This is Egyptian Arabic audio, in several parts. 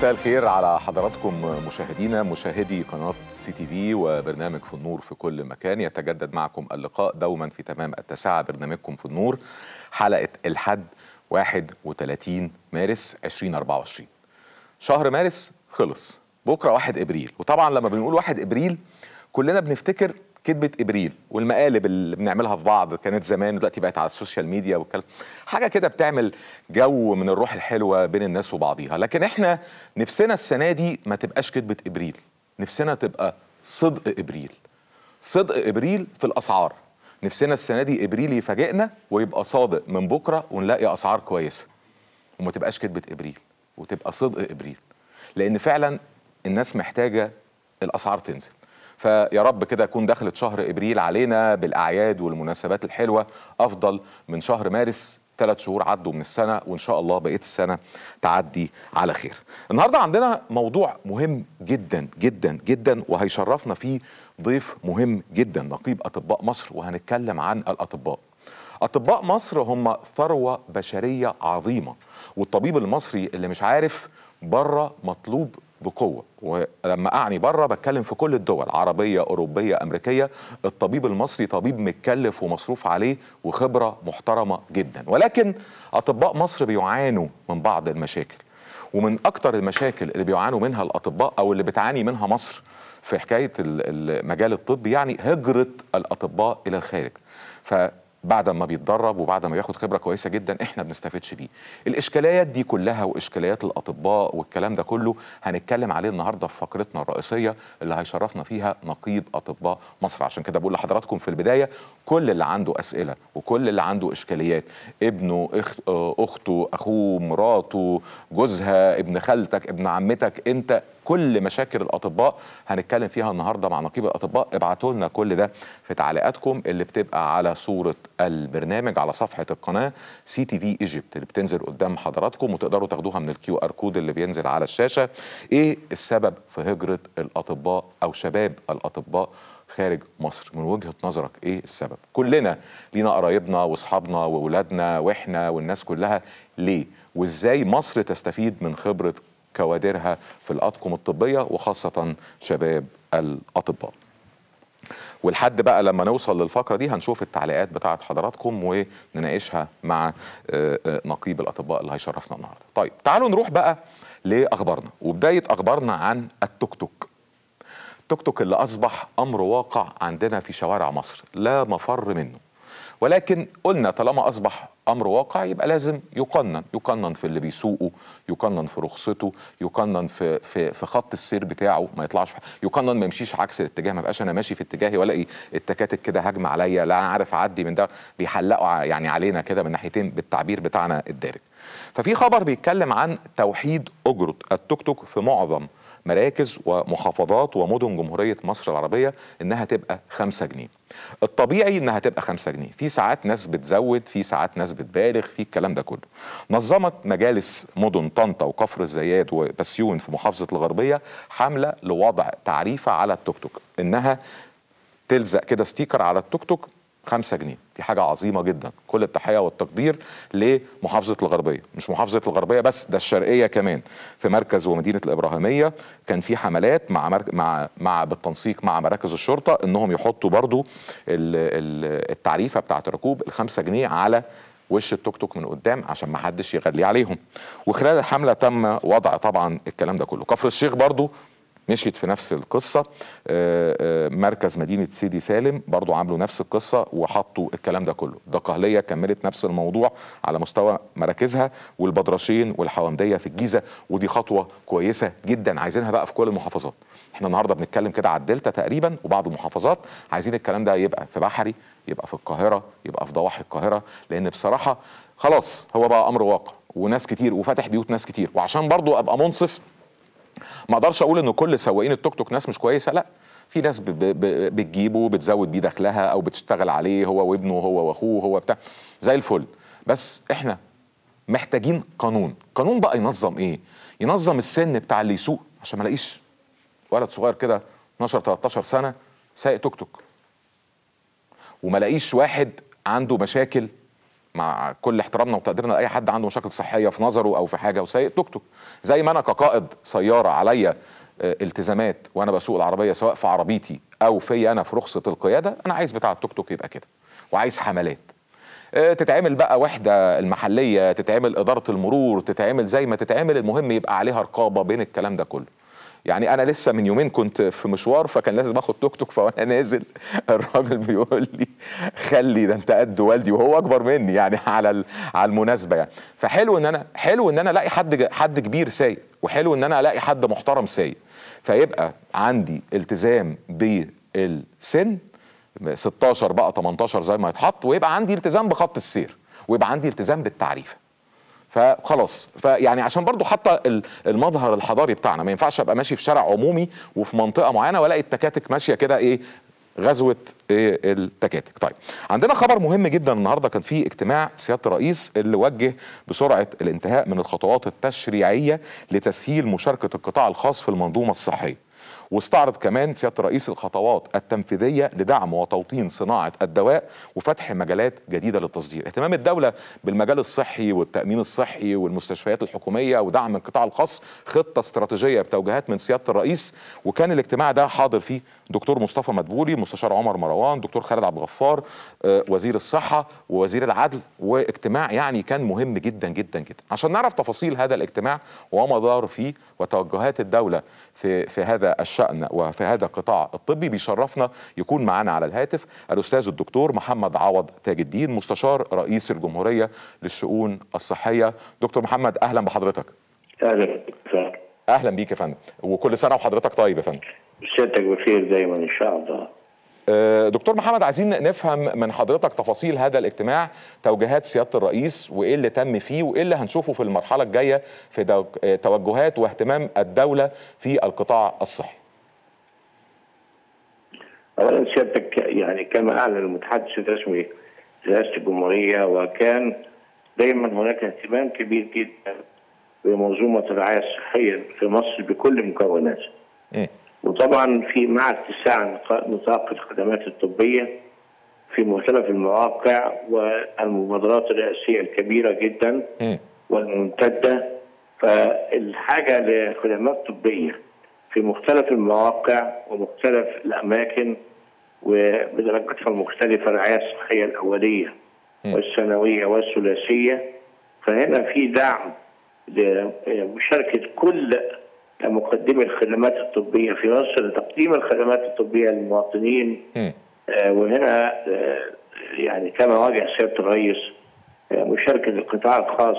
مساء الخير على حضراتكم مشاهدينا مشاهدي قناة سي تي في وبرنامج في النور في كل مكان يتجدد معكم اللقاء دوما في تمام التاسعة برنامجكم في النور حلقة الحد 31 مارس 2024 شهر مارس خلص بكرة 1 إبريل وطبعا لما بنقول 1 إبريل كلنا بنفتكر كذبة إبريل والمقالب اللي بنعملها في بعض كانت زمان دلوقتي بقت على السوشيال ميديا والكلام حاجة كده بتعمل جو من الروح الحلوة بين الناس وبعضيها لكن احنا نفسنا السنة دي ما تبقاش كذبة إبريل نفسنا تبقى صدق إبريل صدق إبريل في الأسعار نفسنا السنة دي إبريل يفاجئنا ويبقى صادق من بكرة ونلاقي أسعار كويسة وما تبقاش كذبة إبريل وتبقى صدق إبريل لأن فعلا الناس محتاجة الأسعار تنزل فيا رب كده يكون دخلت شهر ابريل علينا بالاعياد والمناسبات الحلوه افضل من شهر مارس ثلاث شهور عدوا من السنه وان شاء الله بقيه السنه تعدي على خير. النهارده عندنا موضوع مهم جدا جدا جدا وهيشرفنا فيه ضيف مهم جدا نقيب اطباء مصر وهنتكلم عن الاطباء. اطباء مصر هم ثروه بشريه عظيمه والطبيب المصري اللي مش عارف بره مطلوب بقوه ولما اعني بره بتكلم في كل الدول عربيه اوروبيه امريكيه الطبيب المصري طبيب متكلف ومصروف عليه وخبره محترمه جدا ولكن اطباء مصر بيعانوا من بعض المشاكل ومن اكتر المشاكل اللي بيعانوا منها الاطباء او اللي بتعاني منها مصر في حكايه المجال الطبي يعني هجره الاطباء الى الخارج ف بعد ما بيتدرب وبعد ما ياخد خبره كويسه جدا احنا بنستفدش بيه الاشكاليات دي كلها واشكاليات الاطباء والكلام ده كله هنتكلم عليه النهارده في فقرتنا الرئيسيه اللي هيشرفنا فيها نقيب اطباء مصر عشان كده بقول لحضراتكم في البدايه كل اللي عنده اسئله وكل اللي عنده اشكاليات ابنه اخت اخته اخوه مراته جوزها ابن خالتك ابن عمتك انت كل مشاكل الاطباء هنتكلم فيها النهارده مع نقيب الاطباء ابعتوا لنا كل ده في تعليقاتكم اللي بتبقى على صوره البرنامج على صفحه القناه سي تي في ايجيبت اللي بتنزل قدام حضراتكم وتقدروا تاخدوها من الكيو ار كود اللي بينزل على الشاشه ايه السبب في هجره الاطباء او شباب الاطباء خارج مصر من وجهه نظرك ايه السبب كلنا لينا قرايبنا واصحابنا واولادنا واحنا والناس كلها ليه وازاي مصر تستفيد من خبره كوادرها في الأطقم الطبية وخاصة شباب الأطباء ولحد بقى لما نوصل للفقرة دي هنشوف التعليقات بتاعت حضراتكم ونناقشها مع نقيب الأطباء اللي هيشرفنا النهاردة طيب تعالوا نروح بقى لأخبارنا وبداية أخبارنا عن التوك توك التوك توك اللي أصبح أمر واقع عندنا في شوارع مصر لا مفر منه ولكن قلنا طالما اصبح امر واقع يبقى لازم يقنن يقنن في اللي بيسوقه يقنن في رخصته يقنن في في في خط السير بتاعه ما يطلعش في يقنن ما يمشيش عكس الاتجاه ما بقاش انا ماشي في اتجاهي والاقي التكاتك كده هجمه عليا لا انا عارف اعدي من ده بيحلقوا يعني علينا كده من ناحيتين بالتعبير بتاعنا الدارج ففي خبر بيتكلم عن توحيد اجره التوك توك في معظم مراكز ومحافظات ومدن جمهوريه مصر العربيه انها تبقى 5 جنيه الطبيعي انها تبقى 5 جنيه في ساعات ناس بتزود في ساعات ناس بتبالغ في الكلام ده كله نظمت مجالس مدن طنطا وكفر الزيات وبسيون في محافظه الغربيه حمله لوضع تعريفه على التوك توك انها تلزق كده ستيكر على التوك توك 5 جنيه دي حاجة عظيمة جدا كل التحية والتقدير لمحافظة الغربية مش محافظة الغربية بس ده الشرقية كمان في مركز ومدينة الإبراهيمية كان في حملات مع مرك... مع مع بالتنسيق مع مراكز الشرطة انهم يحطوا برضو ال... ال... التعريفة بتاعة الركوب الخمسة جنيه على وش التوك توك من قدام عشان ما حدش يغلي عليهم وخلال الحملة تم وضع طبعا الكلام ده كله كفر الشيخ برضو مشيت في نفس القصه مركز مدينه سيدي سالم برضو عملوا نفس القصه وحطوا الكلام ده كله دقهليه كملت نفس الموضوع على مستوى مراكزها والبدرشين والحوامديه في الجيزه ودي خطوه كويسه جدا عايزينها بقى في كل المحافظات احنا النهارده بنتكلم كده على الدلتا تقريبا وبعض المحافظات عايزين الكلام ده يبقى في بحري يبقى في القاهره يبقى في ضواحي القاهره لان بصراحه خلاص هو بقى امر واقع وناس كتير وفتح بيوت ناس كتير وعشان برضو ابقى منصف ما اقدرش اقول ان كل سواقين التوك توك ناس مش كويسه لا في ناس ب- ب- بتجيبه بتزود بيه دخلها او بتشتغل عليه هو وابنه هو واخوه هو بتاع زي الفل بس احنا محتاجين قانون قانون بقى ينظم ايه ينظم السن بتاع اللي يسوق عشان ما الاقيش ولد صغير كده 12 13 سنه سايق توك توك وما الاقيش واحد عنده مشاكل مع كل احترامنا وتقديرنا لاي حد عنده مشاكل صحيه في نظره او في حاجه وسايق توك توك زي ما انا كقائد سياره عليا آه، التزامات وانا بسوق العربيه سواء في عربيتي او في انا في رخصه القياده انا عايز بتاع التوك توك يبقى كده وعايز حملات آه، تتعمل بقى وحده المحليه تتعمل اداره المرور تتعمل زي ما تتعمل المهم يبقى عليها رقابه بين الكلام ده كله يعني انا لسه من يومين كنت في مشوار فكان لازم اخد توك توك فوانا نازل الراجل بيقول لي خلي ده انت قد والدي وهو اكبر مني يعني على ال- على المناسبه يعني فحلو ان انا حلو ان انا الاقي حد حد كبير سايق وحلو ان انا الاقي حد محترم سايق فيبقى عندي التزام بالسن 16 بقى 18 زي ما يتحط ويبقى عندي التزام بخط السير ويبقى عندي التزام بالتعريفه فخلاص فيعني عشان برضو حتى ال- المظهر الحضاري بتاعنا ما ينفعش ابقى ماشي في شارع عمومي وفي منطقه معينه والاقي التكاتك ماشيه كده ايه غزوه إيه التكاتك طيب عندنا خبر مهم جدا النهارده كان في اجتماع سياده الرئيس اللي وجه بسرعه الانتهاء من الخطوات التشريعيه لتسهيل مشاركه القطاع الخاص في المنظومه الصحيه واستعرض كمان سياده الرئيس الخطوات التنفيذيه لدعم وتوطين صناعه الدواء وفتح مجالات جديده للتصدير. اهتمام الدوله بالمجال الصحي والتامين الصحي والمستشفيات الحكوميه ودعم القطاع الخاص خطه استراتيجيه بتوجيهات من سياده الرئيس وكان الاجتماع ده حاضر فيه دكتور مصطفى مدبولي مستشار عمر مروان دكتور خالد عبد الغفار آه، وزير الصحه ووزير العدل واجتماع يعني كان مهم جدا جدا جدا عشان نعرف تفاصيل هذا الاجتماع وما دار فيه وتوجهات الدوله في في هذا الشان وفي هذا القطاع الطبي بيشرفنا يكون معنا على الهاتف الاستاذ الدكتور محمد عوض تاج الدين مستشار رئيس الجمهوريه للشؤون الصحيه دكتور محمد اهلا بحضرتك اهلا وسهلا اهلا بيك يا فندم وكل سنه وحضرتك طيب يا فندم سيادتك بخير دايما ان شاء الله آه، دكتور محمد عايزين نفهم من حضرتك تفاصيل هذا الاجتماع توجيهات سياده الرئيس وايه اللي تم فيه وايه اللي هنشوفه في المرحله الجايه في دو- آه، توجهات واهتمام الدوله في القطاع الصحي اولا سيادتك يعني كما اعلن المتحدث الرسمي رئاسه الجمهوريه وكان دايما هناك اهتمام كبير جدا بمنظومه الرعايه الصحيه في مصر بكل مكوناتها مم. وطبعا في مع اتساع نطاق- نطاق الخدمات الطبيه في مختلف المواقع والمبادرات الرئاسيه الكبيره جدا مم. والممتدة فالحاجة لخدمات طبية في مختلف المواقع ومختلف الأماكن وبدرجاتها المختلفة الرعاية الصحية الأولية م. والثانوية والثلاثية فهنا في دعم لمشاركة كل مقدمي الخدمات الطبية في مصر لتقديم الخدمات الطبية للمواطنين مم. آه، وهنا آه، يعني كما واجه سياده الرئيس آه، مشاركه القطاع الخاص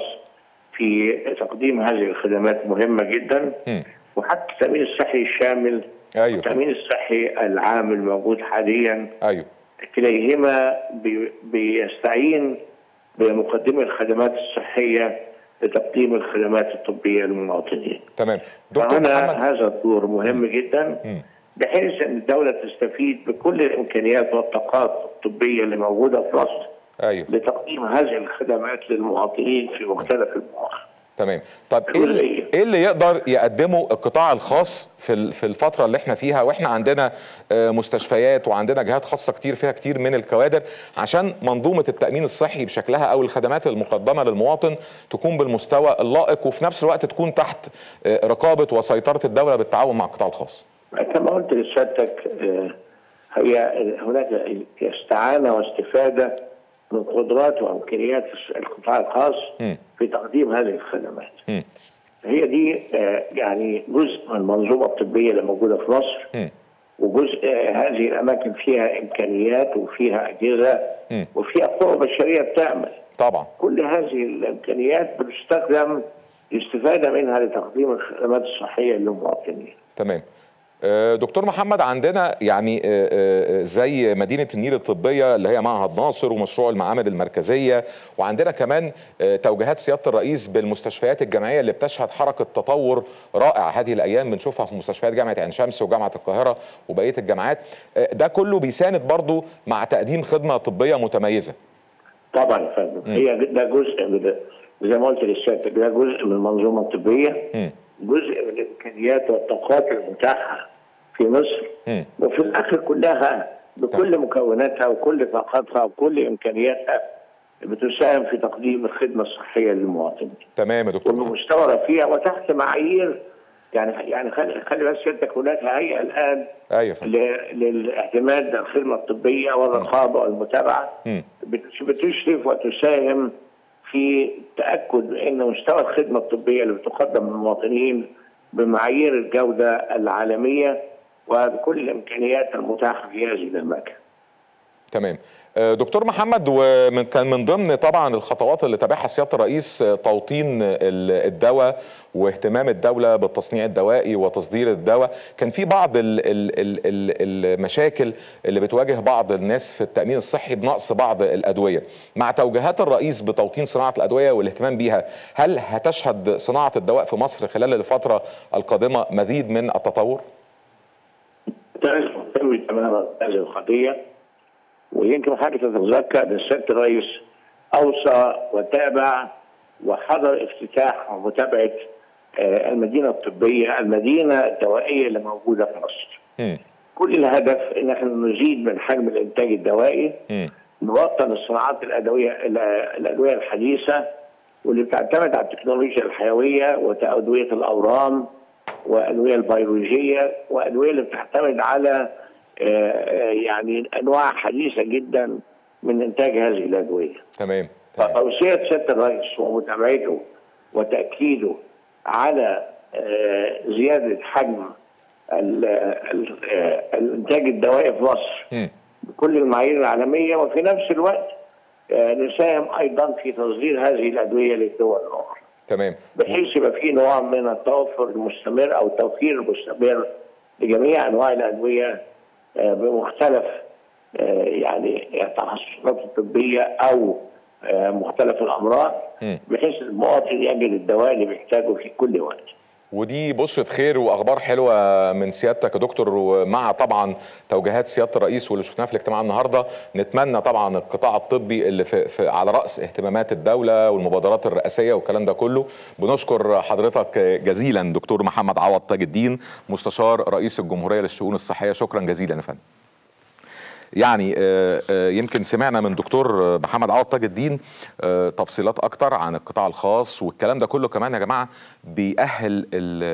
في تقديم هذه الخدمات مهمه جدا مم. وحتى التامين الصحي الشامل ايوه التامين الصحي العام الموجود حاليا ايوه كليهما بي- بيستعين بمقدمي الخدمات الصحيه لتقديم الخدمات الطبيه للمواطنين. تمام دكتور فهنا محمد هذا الدور مهم جدا مم. بحيث ان الدوله تستفيد بكل الامكانيات والطاقات الطبيه اللي موجوده في مصر ايوه لتقديم هذه الخدمات للمواطنين في مختلف المواقع. تمام طب ايه اللي, جزئية. ايه اللي يقدر يقدمه القطاع الخاص في ال- في الفتره اللي احنا فيها واحنا عندنا آه، مستشفيات وعندنا جهات خاصه كتير فيها كتير من الكوادر عشان منظومه التامين الصحي بشكلها او الخدمات المقدمه للمواطن تكون بالمستوى اللائق وفي نفس الوقت تكون تحت آه، رقابه وسيطره الدوله بالتعاون مع القطاع الخاص كما قلت لسيادتك آه، هي هناك استعانه واستفاده من قدرات وامكانيات القطاع الخاص مم. في تقديم هذه الخدمات. مم. هي دي آه، يعني جزء من المنظومه الطبيه اللي موجوده في مصر مم. وجزء آه، هذه الاماكن فيها امكانيات وفيها اجهزه مم. وفيها قوه بشريه بتعمل. طبعا كل هذه الامكانيات بتستخدم الاستفاده منها لتقديم الخدمات الصحيه للمواطنين. تمام آه، دكتور محمد عندنا يعني آه، آه، زي مدينة النيل الطبية اللي هي معهد ناصر ومشروع المعامل المركزية وعندنا كمان آه، توجيهات سيادة الرئيس بالمستشفيات الجامعية اللي بتشهد حركة تطور رائع هذه الأيام بنشوفها في مستشفيات جامعة عين شمس وجامعة القاهرة وبقية الجامعات آه، ده كله بيساند برضو مع تقديم خدمة طبية متميزة طبعا يا فندم هي ده جزء من زي ما قلت للسيادة ده جزء من المنظومه الطبيه مم. جزء من الامكانيات والطاقات المتاحه في مصر مم. وفي الاخر كلها بكل مكوناتها وكل طاقاتها وكل امكانياتها بتساهم في تقديم الخدمه الصحيه للمواطنين تمام يا دكتور محمد. وبمستوى رفيع وتحت معايير يعني يعني خلي خلي بس سيادتك هناك هيئه الان ايوه يا فندم ل- للاعتماد الخدمه الطبيه والرقابه والمتابعه مم. بت- بتشرف وتساهم في تاكد ان مستوى الخدمه الطبيه اللي بتقدم للمواطنين بمعايير الجوده العالميه وبكل الامكانيات المتاحه في هذه الاماكن. تمام آه، دكتور محمد ومن كان من ضمن طبعا الخطوات اللي تابعها سياده الرئيس آه، توطين ال- الدواء واهتمام الدوله بالتصنيع الدوائي وتصدير الدواء كان في بعض ال ال ال ال المشاكل اللي بتواجه بعض الناس في التامين الصحي بنقص بعض الادويه مع توجيهات الرئيس بتوطين صناعه الادويه والاهتمام بيها هل هتشهد صناعه الدواء في مصر خلال الفتره القادمه مزيد من التطور تعرف مهتم تماما بهذه القضيه ويمكن حضرتك تتذكر ان السيد الرئيس اوصى وتابع وحضر افتتاح ومتابعه آه، المدينه الطبيه المدينه الدوائيه اللي موجوده في مصر. مم. كل الهدف ان احنا نزيد من حجم الانتاج الدوائي مم. نوطن الصناعات الادويه الادويه الحديثه واللي بتعتمد على التكنولوجيا الحيويه وادويه الاورام وادويه البيولوجيه وادويه اللي بتعتمد على آه، آه، يعني انواع حديثه جدا من انتاج هذه الادويه. تمام تمام فتوصيه سياده الرئيس ومتابعته وتاكيده على آه، زياده حجم ال- ال- آه، الانتاج الدوائي في مصر مم. بكل المعايير العالميه وفي نفس الوقت آه، نساهم ايضا في تصدير هذه الادويه للدول الاخرى تمام بحيث يبقى في نوع من التوفر المستمر او التوفير المستمر لجميع انواع الادويه آه، بمختلف آه، يعني التخصصات الطبيه او آه، مختلف الامراض مم. بحيث المواطن يجد الدواء اللي بيحتاجه في كل وقت. ودي بشرة خير واخبار حلوه من سيادتك يا دكتور ومع طبعا توجيهات سياده الرئيس واللي شفناها في الاجتماع النهارده نتمنى طبعا القطاع الطبي اللي في, في على راس اهتمامات الدوله والمبادرات الرئاسيه والكلام ده كله بنشكر حضرتك جزيلا دكتور محمد عوض تاج الدين مستشار رئيس الجمهوريه للشؤون الصحيه شكرا جزيلا يا فندم يعني آه، آه، يمكن سمعنا من دكتور محمد عوض تاج الدين آه، تفصيلات اكتر عن القطاع الخاص والكلام ده كله كمان يا جماعه بيأهل ال-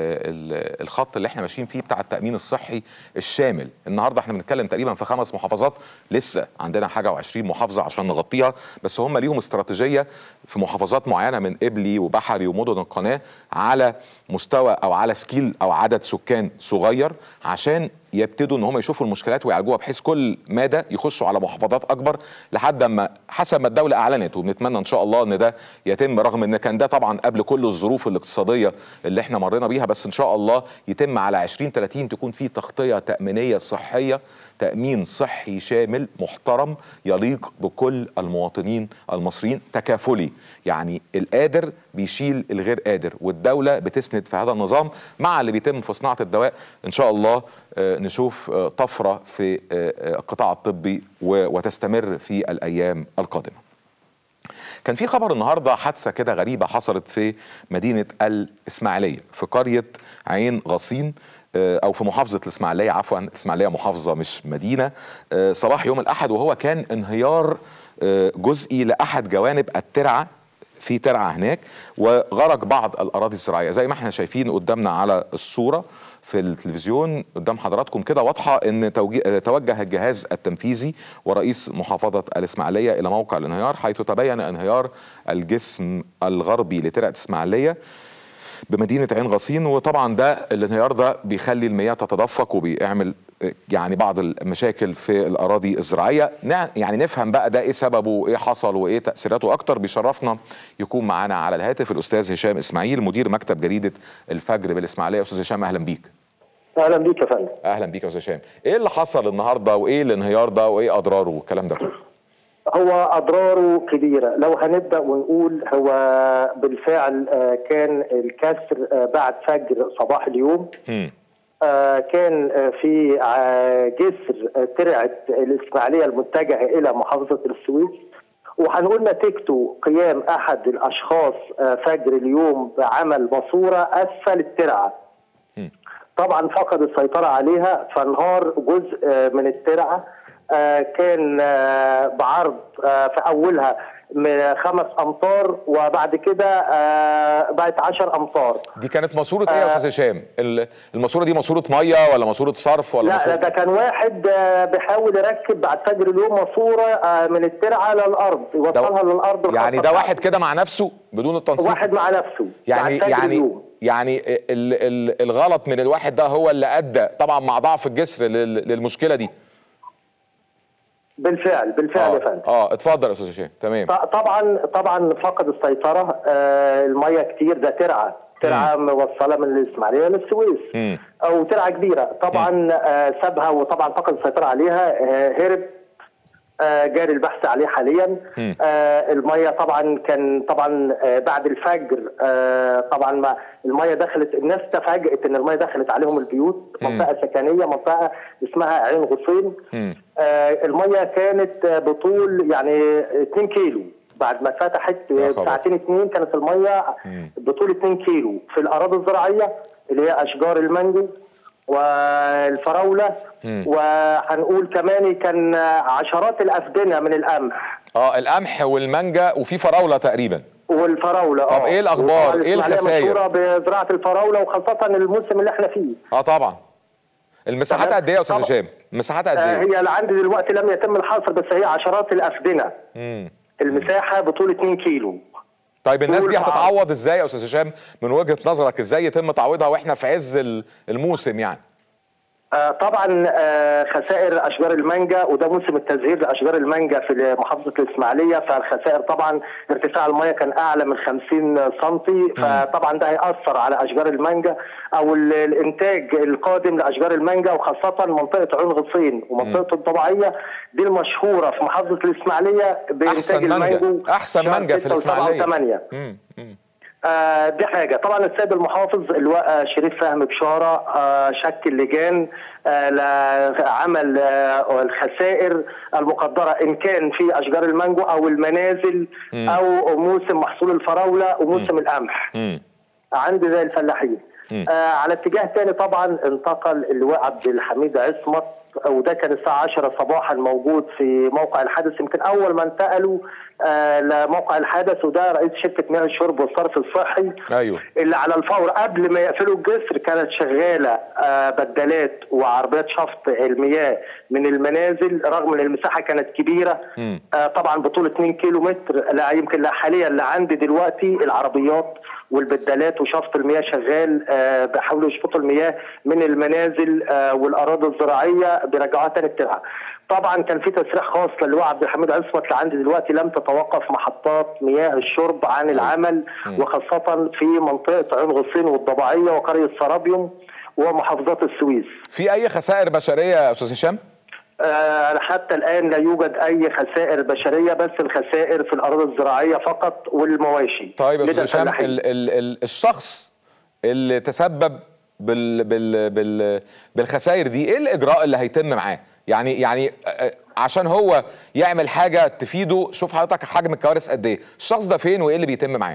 ال- الخط اللي احنا ماشيين فيه بتاع التأمين الصحي الشامل النهارده احنا بنتكلم تقريبا في خمس محافظات لسه عندنا حاجه و20 محافظه عشان نغطيها بس هم ليهم استراتيجيه في محافظات معينه من قبلي وبحري ومدن القناه على مستوى او على سكيل او عدد سكان صغير عشان يبتدوا ان هم يشوفوا المشكلات ويعالجوها بحيث كل مدى يخشوا على محافظات اكبر لحد ما حسب ما الدوله اعلنت وبنتمنى ان شاء الله ان ده يتم رغم ان كان ده طبعا قبل كل الظروف الاقتصاديه اللي احنا مرينا بيها بس ان شاء الله يتم على 20 30 تكون في تغطيه تامينيه صحيه تامين صحي شامل محترم يليق بكل المواطنين المصريين تكافلي يعني القادر بيشيل الغير قادر والدوله بتسند في هذا النظام مع اللي بيتم في صناعه الدواء ان شاء الله آه، نشوف آه، طفره في آه، آه، القطاع الطبي و- وتستمر في الايام القادمه كان في خبر النهارده حادثه كده غريبه حصلت في مدينه الاسماعيليه في قريه عين غصين آه، او في محافظه الاسماعيليه عفوا الاسماعيليه محافظه مش مدينه آه، صباح يوم الاحد وهو كان انهيار آه، جزئي لاحد جوانب الترعه في ترعه هناك وغرق بعض الاراضي الزراعيه زي ما احنا شايفين قدامنا على الصوره في التلفزيون قدام حضراتكم كده واضحه ان توجي- توجه الجهاز التنفيذي ورئيس محافظه الاسماعيليه الى موقع الانهيار حيث تبين انهيار الجسم الغربي لترعه اسماعيليه بمدينه عين غصين وطبعا ده الانهيار ده بيخلي المياه تتدفق وبيعمل آه، يعني بعض المشاكل في الاراضي الزراعيه نع- يعني نفهم بقى ده ايه سببه وايه حصل وايه تاثيراته اكتر بيشرفنا يكون معانا على الهاتف الاستاذ هشام اسماعيل مدير مكتب جريده الفجر بالاسماعيليه استاذ هشام اهلا بيك اهلا بيك يا فندم اهلا بيك يا استاذ هشام ايه اللي حصل النهارده وايه الانهيار ده وايه اضراره والكلام ده كله هو اضراره كبيره لو هنبدا ونقول هو بالفعل آه، كان الكسر آه، بعد فجر صباح اليوم مم. آه، كان آه، في آه، جسر آه، ترعه الاسماعيليه المتجهه الى محافظه السويس وهنقول نتيجته قيام احد الاشخاص آه، فجر اليوم بعمل ماسوره اسفل الترعه مم. طبعا فقد السيطرة عليها فانهار جزء آه، من الترعة آه، كان آه، بعرض آه، في اولها من خمس امتار وبعد كده آه، بقت 10 امتار دي كانت ماسوره ايه يا آه. استاذ هشام ال- الماسوره دي ماسوره ميه ولا ماسوره صرف ولا لا لا ماسوره ده كان واحد آه، بيحاول يركب بعد فجر اليوم ماسوره آه، من الترعه للارض يوصلها للارض يعني الخاصة ده واحد بتاعته. كده مع نفسه بدون التنسيق واحد مع نفسه يعني بعد فجر يعني اليوم. يعني ال ال الغلط من الواحد ده هو اللي ادى طبعا مع ضعف الجسر لل- للمشكله دي بالفعل بالفعل يا اه فندم اه اتفضل يا استاذ هشام تمام ط- طبعا طبعا فقد السيطره آه، الميه كتير ده ترعه ترعه موصله من الاسماعيليه للسويس مم. او ترعه كبيره طبعا آه، سابها وطبعا فقد السيطره عليها آه، هرب آه، جاري البحث عليه حاليا مم. آه، الميه طبعا كان طبعا آه، بعد الفجر آه، طبعا ما الميه دخلت الناس تفاجئت ان الميه دخلت عليهم البيوت مم. منطقه سكنيه منطقه اسمها عين غصين مم. آه، الميه كانت آه، بطول يعني 2 كيلو بعد ما فتحت يا آه، خبر. ساعتين اتنين كانت الميه مم. بطول 2 كيلو في الاراضي الزراعيه اللي هي اشجار المانجو والفراوله مم. وهنقول كمان كان آه، عشرات الافدنه من القمح اه القمح والمانجا وفي فراوله تقريبا والفراوله طب إيه الأخبار؟ وطبعاً إيه الإسماعيلية الخسائر؟ مشهوره بزراعه الفراوله وخاصه الموسم اللي احنا فيه اه طبعا المساحات تمام. قد ايه يا استاذ طبعا. هشام المساحات قد آه، ايه هي اللي عندي دلوقتي لم يتم الحصر بس هي عشرات الافدنه مم. المساحه بطول 2 كيلو طيب الناس دي طول بعض. هتتعوض ازاي يا استاذ هشام من وجهه نظرك ازاي يتم تعويضها واحنا في عز ال- الموسم يعني آه، طبعا آه، خسائر اشجار المانجا وده موسم التزهير لاشجار المانجا في محافظه الاسماعيليه فالخسائر طبعا ارتفاع الميه كان اعلى من 50 سم فطبعا ده هياثر على اشجار المانجا او ال- الانتاج القادم لاشجار المانجا وخاصه منطقه عين غصين ومنطقه الضبعيه دي المشهوره في محافظه الاسماعيليه بانتاج احسن مانجا المانجو احسن شهر مانجا في ستة وسبعة الاسماعيليه وثمانية. مم. مم. آه دي حاجة طبعا السيد المحافظ اللواء آه، شريف فهمي بشارة آه شكل لجان آه لعمل آه الخسائر المقدرة إن كان في أشجار المانجو أو المنازل مم. أو موسم محصول الفراولة وموسم القمح مم. عند زي الفلاحين مم. آه على اتجاه تاني طبعا انتقل اللواء عبد الحميد عصمت وده كان الساعة 10 صباحا موجود في موقع الحدث يمكن أول ما انتقلوا آه لموقع الحدث وده رئيس شركة مياه الشرب والصرف الصحي ايوه اللي على الفور قبل ما يقفلوا الجسر كانت شغالة آه بدلات وعربيات شفط المياه من المنازل رغم ان المساحة كانت كبيرة مم. آه طبعا بطول 2 كيلو متر لا يمكن لا حاليا اللي عندي دلوقتي العربيات والبدلات وشفط المياه شغال آه بيحاولوا يشفطوا المياه من المنازل آه والاراضي الزراعيه بيرجعوها تاني الترعه. طبعا كان في تسريح خاص للواء عبد الحميد عصمت اللي عندي دلوقتي لم تتوقف محطات مياه الشرب عن العمل وخاصه في منطقه عين غصين والضبعيه وقريه سرابيوم ومحافظات السويس. في اي خسائر بشريه يا استاذ هشام آه، حتى الآن لا يوجد أي خسائر بشرية بس الخسائر في الأراضي الزراعية فقط والمواشي طيب يا لدى استاذ هشام الفلاحين. ال ال ال الشخص اللي تسبب بال بال بال بالخسائر دي ايه الاجراء اللي هيتم معاه يعني يعني آه، عشان هو يعمل حاجه تفيده شوف حضرتك حجم الكوارث قد ايه الشخص ده فين وايه اللي بيتم معاه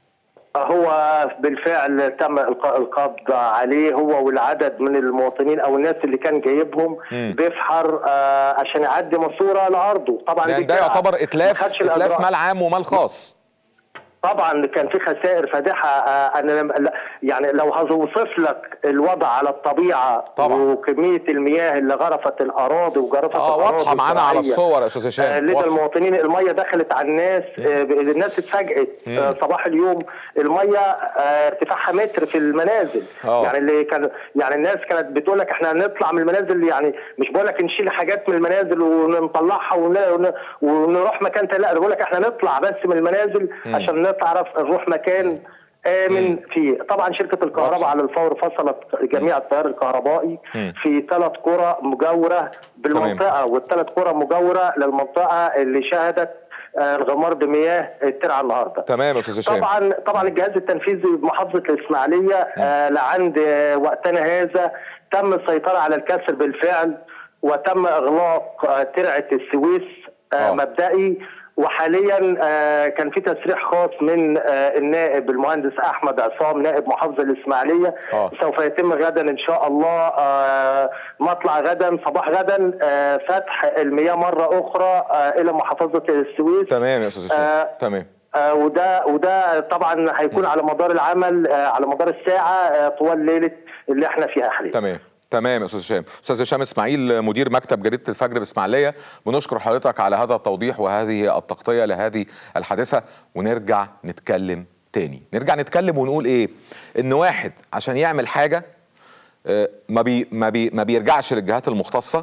هو بالفعل تم إلقاء القبض عليه هو والعدد من المواطنين أو الناس اللي كان جايبهم مم. بيفحر آه، عشان يعدي ماسورة لأرضه طبعا يعني دي ده كده يعتبر ما اتلاف خدش اتلاف الأجراء. مال عام ومال خاص طبعا كان في خسائر فادحه آه، انا لم- لا- يعني لو هوصف لك الوضع على الطبيعه طبعا. وكميه المياه اللي غرفت الاراضي وجرفت اه الأراضي واضحه معانا على الزراعية. الصور يا استاذ آه، هشام لدى واضحة. المواطنين الميه دخلت على الناس آه، الناس اتفاجئت آه، صباح اليوم الميه آه، ارتفاعها متر في المنازل آه. يعني اللي كان يعني الناس كانت بتقول لك احنا هنطلع من المنازل يعني مش بقول لك نشيل حاجات من المنازل ونطلعها ون- ون- ونروح مكان تاني لا أنا بقول لك احنا نطلع بس من المنازل عشان نعرف نروح مكان امن فيه طبعا شركه الكهرباء واضح. على الفور فصلت جميع التيار الكهربائي مم. في ثلاث قرى مجاوره بالمنطقه والثلاث قرى مجاوره للمنطقه اللي شهدت آه، الغمار بمياه الترعه النهارده تمام يا استاذ هشام طبعا طبعا الجهاز التنفيذي بمحافظه الاسماعيليه آه لعند آه، وقتنا هذا تم السيطره على الكسر بالفعل وتم اغلاق آه ترعه السويس آه آه. مبدئي وحاليا آه، كان في تسريح خاص من آه، النائب المهندس احمد عصام نائب محافظه الاسماعيليه آه. سوف يتم غدا ان شاء الله آه، مطلع غدا صباح غدا آه، فتح المياه مره اخرى آه، الى محافظه السويس تمام يا استاذ هشام آه، تمام آه، وده وده طبعا هيكون على مدار العمل آه، على مدار الساعه آه، طوال ليله اللي احنا فيها حاليا تمام تمام يا استاذ هشام استاذ هشام اسماعيل مدير مكتب جريده الفجر باسماعيليه بنشكر حضرتك على هذا التوضيح وهذه التغطيه لهذه الحادثه ونرجع نتكلم تاني نرجع نتكلم ونقول ايه ان واحد عشان يعمل حاجه آه، ما بي ما بي ما بيرجعش للجهات المختصه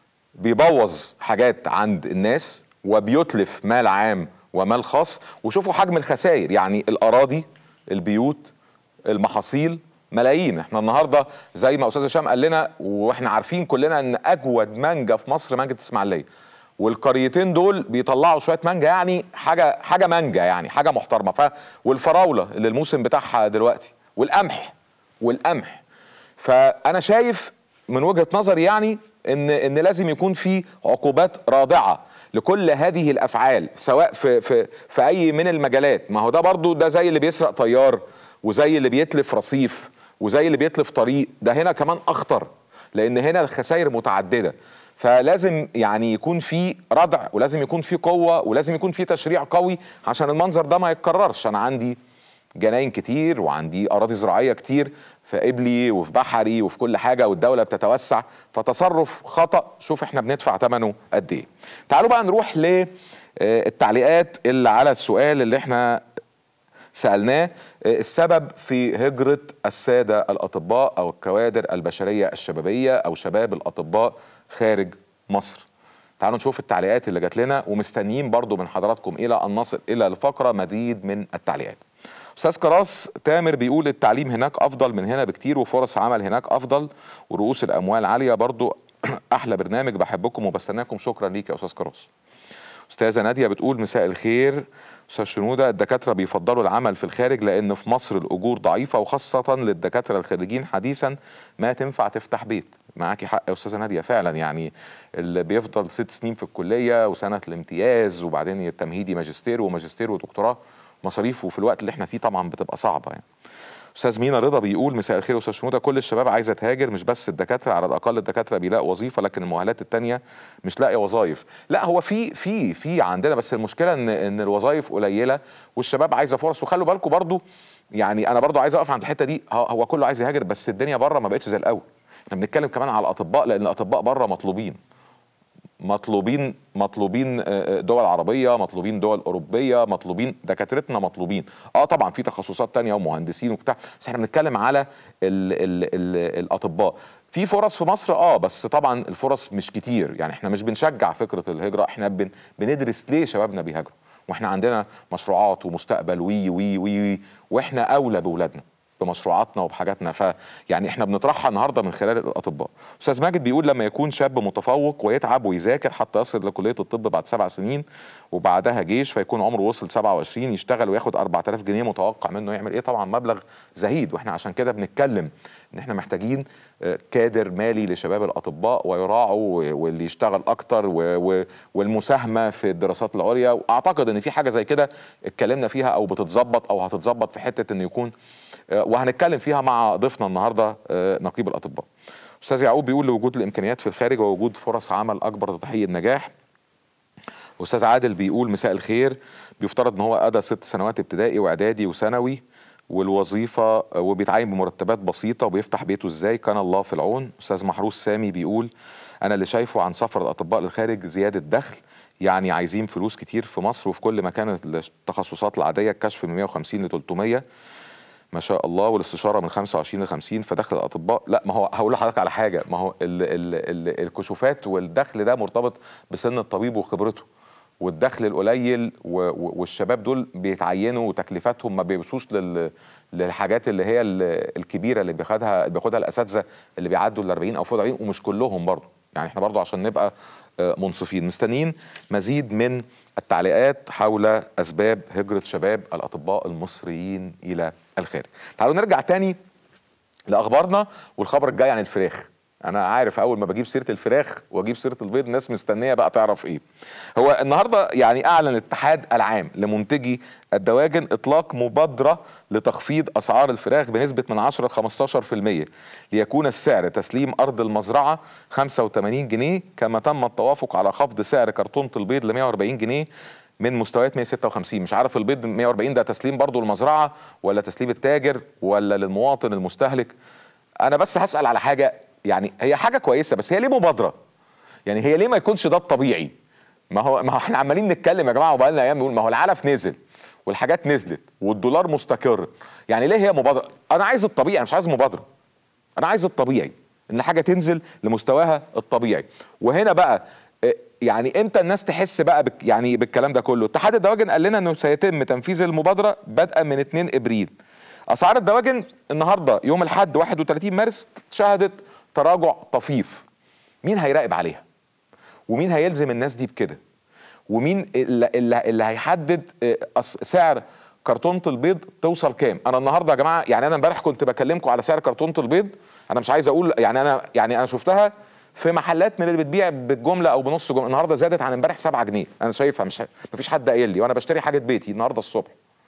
بيبوظ حاجات عند الناس وبيتلف مال عام ومال خاص وشوفوا حجم الخسائر يعني الاراضي البيوت المحاصيل ملايين احنا النهارده زي ما استاذ هشام قال لنا واحنا عارفين كلنا ان اجود مانجا في مصر مانجا الاسماعيليه والقريتين دول بيطلعوا شويه مانجا يعني حاجه حاجه مانجا يعني حاجه محترمه ف والفراوله اللي الموسم بتاعها دلوقتي والقمح والقمح فانا شايف من وجهه نظري يعني ان ان لازم يكون في عقوبات رادعه لكل هذه الافعال سواء في في في اي من المجالات ما هو ده برضو ده زي اللي بيسرق طيار وزي اللي بيتلف رصيف وزي اللي بيتلف طريق ده هنا كمان اخطر لان هنا الخسائر متعدده فلازم يعني يكون في ردع ولازم يكون في قوه ولازم يكون في تشريع قوي عشان المنظر ده ما يتكررش انا عندي جناين كتير وعندي اراضي زراعيه كتير في قبلي وفي بحري وفي كل حاجه والدوله بتتوسع فتصرف خطا شوف احنا بندفع ثمنه قد ايه تعالوا بقى نروح للتعليقات اللي على السؤال اللي احنا سالناه آه، السبب في هجره الساده الاطباء او الكوادر البشريه الشبابيه او شباب الاطباء خارج مصر تعالوا نشوف التعليقات اللي جات لنا ومستنيين برضو من حضراتكم الى ان نصل الى الفقره مزيد من التعليقات استاذ كراس تامر بيقول التعليم هناك افضل من هنا بكتير وفرص عمل هناك افضل ورؤوس الاموال عاليه برضو احلى برنامج بحبكم وبستناكم شكرا ليك يا استاذ كراس استاذه ناديه بتقول مساء الخير استاذ شنوده الدكاتره بيفضلوا العمل في الخارج لان في مصر الاجور ضعيفه وخاصه للدكاتره الخريجين حديثا ما تنفع تفتح بيت معاكي حق يا استاذه ناديه فعلا يعني اللي بيفضل ست سنين في الكليه وسنه الامتياز وبعدين التمهيدي ماجستير وماجستير ودكتوراه مصاريفه في الوقت اللي احنا فيه طبعا بتبقى صعبه يعني استاذ مينا رضا بيقول مساء الخير يا استاذ شنوده كل الشباب عايزه تهاجر مش بس الدكاتره على الاقل الدكاتره بيلاقوا وظيفه لكن المؤهلات التانية مش لاقيه وظايف لا هو في في في عندنا بس المشكله ان ان الوظايف قليله والشباب عايزه فرص وخلوا بالكم برضو يعني انا برضو عايز اقف عند الحته دي هو- هو كله عايز يهاجر بس الدنيا بره ما بقتش زي الاول احنا بنتكلم كمان على الاطباء لان الاطباء بره مطلوبين مطلوبين مطلوبين آه، آه، دول عربيه مطلوبين دول اوروبيه مطلوبين دكاترتنا مطلوبين اه طبعا في تخصصات تانية ومهندسين وبتاع بس احنا بنتكلم على ال ال ال الاطباء في فرص في مصر اه بس طبعا الفرص مش كتير يعني احنا مش بنشجع فكره الهجره احنا بن بندرس ليه شبابنا بيهاجروا واحنا عندنا مشروعات ومستقبل وي وي وي, وي واحنا اولى باولادنا بمشروعاتنا وبحاجاتنا فيعني احنا بنطرحها النهارده من خلال الاطباء استاذ ماجد بيقول لما يكون شاب متفوق ويتعب ويذاكر حتى يصل لكليه الطب بعد سبع سنين وبعدها جيش فيكون عمره وصل 27 يشتغل وياخد 4000 جنيه متوقع منه يعمل ايه طبعا مبلغ زهيد واحنا عشان كده بنتكلم ان احنا محتاجين آه، كادر مالي لشباب الاطباء ويراعوا و- واللي يشتغل اكتر و- و- والمساهمه في الدراسات العليا واعتقد ان في حاجه زي كده اتكلمنا فيها او بتتظبط او هتتظبط في حته ان يكون آه، وهنتكلم فيها مع ضيفنا النهارده آه، نقيب الاطباء استاذ يعقوب بيقول لوجود الامكانيات في الخارج ووجود فرص عمل اكبر لتحقيق النجاح استاذ عادل بيقول مساء الخير بيفترض ان هو ادى ست سنوات ابتدائي واعدادي وثانوي والوظيفه وبيتعين بمرتبات بسيطه وبيفتح بيته ازاي كان الله في العون استاذ محروس سامي بيقول انا اللي شايفه عن سفر الاطباء للخارج زياده دخل يعني عايزين فلوس كتير في مصر وفي كل مكان التخصصات العاديه الكشف من 150 ل 300 ما شاء الله والاستشاره من 25 ل 50 فدخل الاطباء لا ما هو هقول لحضرتك على حاجه ما هو ال ال ال الكشوفات والدخل ده مرتبط بسن الطبيب وخبرته والدخل القليل و- و- والشباب دول بيتعينوا وتكليفاتهم ما بيبصوش لل للحاجات اللي هي ال- الكبيره اللي بياخدها اللي بياخدها الاساتذه اللي بيعدوا ال 40 او فوق ال 40 ومش كلهم برضه يعني احنا برضه عشان نبقى آه، منصفين مستنيين مزيد من التعليقات حول اسباب هجره شباب الاطباء المصريين الى الخارج تعالوا نرجع تاني لاخبارنا والخبر الجاي عن الفراخ انا عارف اول ما بجيب سيره الفراخ واجيب سيره البيض الناس مستنيه بقى تعرف ايه هو النهارده يعني اعلن الاتحاد العام لمنتجي الدواجن اطلاق مبادره لتخفيض اسعار الفراخ بنسبه من 10 ل 15% ليكون السعر تسليم ارض المزرعه 85 جنيه كما تم التوافق على خفض سعر كرتونه البيض ل 140 جنيه من مستويات 156 مش عارف البيض 140 ده تسليم برضو المزرعه ولا تسليم التاجر ولا للمواطن المستهلك انا بس هسال على حاجه يعني هي حاجه كويسه بس هي ليه مبادره يعني هي ليه ما يكونش ده الطبيعي ما هو ما هو احنا عمالين نتكلم يا جماعه وبقالنا ايام نقول ما هو العلف نزل والحاجات نزلت والدولار مستقر يعني ليه هي مبادره انا عايز الطبيعي انا مش عايز مبادره انا عايز الطبيعي ان حاجه تنزل لمستواها الطبيعي وهنا بقى آه، يعني امتى الناس تحس بقى بك يعني بالكلام ده كله اتحاد الدواجن قال لنا انه سيتم تنفيذ المبادره بدءا من 2 ابريل اسعار الدواجن النهارده يوم الاحد 31 مارس شهدت تراجع طفيف مين هيراقب عليها ومين هيلزم الناس دي بكده ومين اللي, اللي, اللي هيحدد آه، أس- سعر كرتونه البيض توصل كام انا النهارده يا جماعه يعني انا امبارح كنت بكلمكم على سعر كرتونه البيض انا مش عايز اقول يعني انا يعني انا شفتها في محلات من اللي بتبيع بالجمله او بنص جمله النهارده زادت عن امبارح 7 جنيه انا شايفها مش مفيش حد قايل لي وانا بشتري حاجه بيتي النهارده الصبح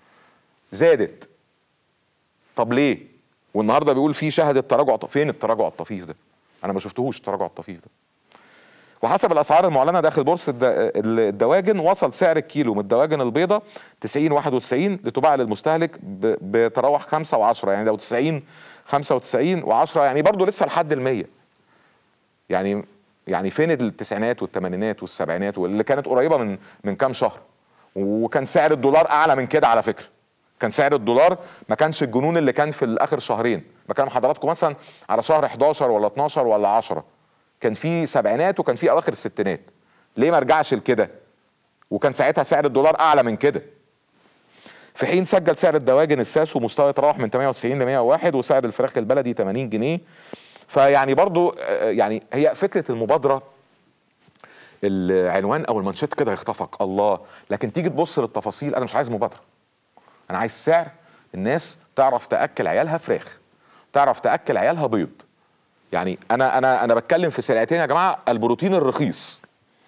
زادت طب ليه والنهارده بيقول في شهدت تراجع ط- فين التراجع الطفيف ده انا ما شفتهوش التراجع الطفيف ده وحسب الاسعار المعلنه داخل بورصه الد- الدواجن وصل سعر الكيلو من الدواجن البيضاء 90 91 لتباع للمستهلك ب- بتراوح 5 و10 يعني لو 90 95 و10 يعني برضه لسه لحد ال 100 يعني يعني فين التسعينات والثمانينات والسبعينات واللي كانت قريبه من من كام شهر وكان سعر الدولار اعلى من كده على فكره كان سعر الدولار ما كانش الجنون اللي كان في الاخر شهرين بكلم حضراتكم مثلا على شهر 11 ولا 12 ولا 10 كان في سبعينات وكان في اواخر الستينات ليه ما رجعش لكده وكان ساعتها سعر الدولار اعلى من كده في حين سجل سعر الدواجن الساسو مستوى يتراوح من 98 ل 101 وسعر الفراخ البلدي 80 جنيه فيعني برضو آه، يعني هي فكره المبادره العنوان او المانشيت كده يخطفك الله لكن تيجي تبص للتفاصيل انا مش عايز مبادره انا عايز سعر الناس تعرف تاكل عيالها فراخ تعرف تاكل عيالها بيض يعني انا انا انا بتكلم في سلعتين يا جماعه البروتين الرخيص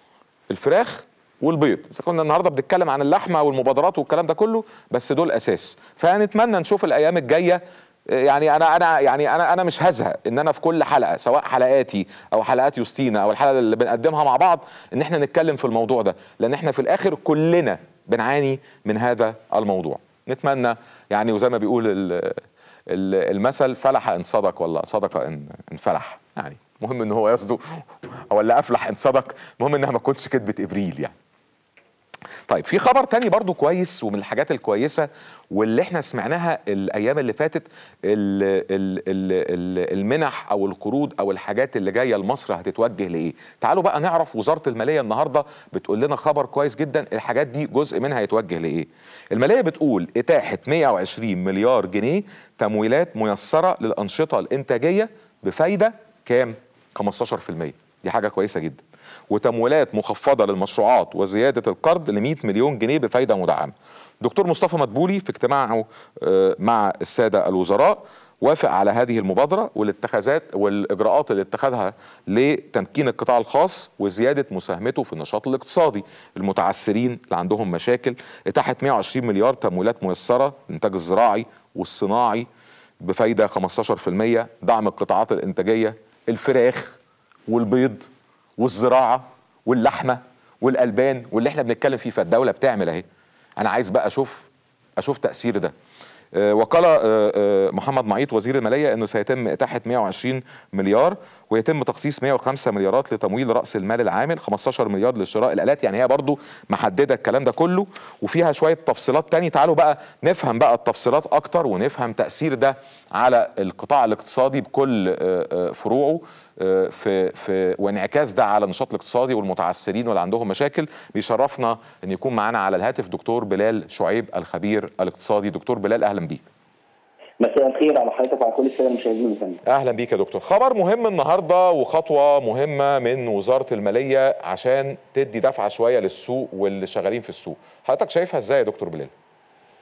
الفراخ والبيض اذا كنا النهارده بنتكلم عن اللحمه والمبادرات والكلام ده كله بس دول اساس فنتمنى نشوف الايام الجايه يعني انا انا يعني انا انا مش هزهق ان انا في كل حلقه سواء حلقاتي او حلقات يوستينا او الحلقه اللي بنقدمها مع بعض ان احنا نتكلم في الموضوع ده لان احنا في الاخر كلنا بنعاني من هذا الموضوع نتمنى يعني وزي ما بيقول ال- ال- المثل فلح ان صدق ولا صدق ان ان فلح يعني مهم ان هو يصدق ولا افلح ان صدق المهم انها ما تكونش كدبه ابريل يعني طيب في خبر تاني برضو كويس ومن الحاجات الكويسة واللي احنا سمعناها الأيام اللي فاتت ال ال ال ال المنح أو القروض أو الحاجات اللي جاية لمصر هتتوجه لإيه تعالوا بقى نعرف وزارة المالية النهاردة بتقول لنا خبر كويس جدا الحاجات دي جزء منها هيتوجه لإيه المالية بتقول إتاحة 120 مليار جنيه تمويلات ميسرة للأنشطة الإنتاجية بفايدة كام 15% دي حاجة كويسة جدا وتمويلات مخفضه للمشروعات وزياده القرض ل 100 مليون جنيه بفايده مدعمه. دكتور مصطفى مدبولي في اجتماعه آه، مع الساده الوزراء وافق على هذه المبادره والاتخاذات والاجراءات اللي اتخذها لتمكين القطاع الخاص وزياده مساهمته في النشاط الاقتصادي المتعثرين اللي عندهم مشاكل اتاحه 120 مليار تمويلات ميسره للانتاج الزراعي والصناعي بفايده 15% دعم القطاعات الانتاجيه الفراخ والبيض والزراعه واللحمه والالبان واللي احنا بنتكلم فيه فالدوله بتعمل اهي انا عايز بقى اشوف اشوف تاثير ده آه، وقال آه، آه، محمد معيط وزير الماليه انه سيتم اتاحه 120 مليار ويتم تخصيص 105 مليارات لتمويل راس المال العامل 15 مليار لشراء الالات يعني هي برضو محدده الكلام ده كله وفيها شويه تفصيلات تاني تعالوا بقى نفهم بقى التفصيلات اكتر ونفهم تاثير ده على القطاع الاقتصادي بكل آه، آه، فروعه آه، في في وانعكاس ده على النشاط الاقتصادي والمتعثرين واللي عندهم مشاكل بيشرفنا ان يكون معانا على الهاتف دكتور بلال شعيب الخبير الاقتصادي دكتور بلال اهلا بيك مساء الخير على حضرتك وعلى كل الساده المشاهدين الفندم. اهلا بيك يا دكتور خبر مهم النهارده وخطوه مهمه من وزاره الماليه عشان تدي دفعه شويه للسوق واللي شغالين في السوق حضرتك شايفها ازاي يا دكتور بلال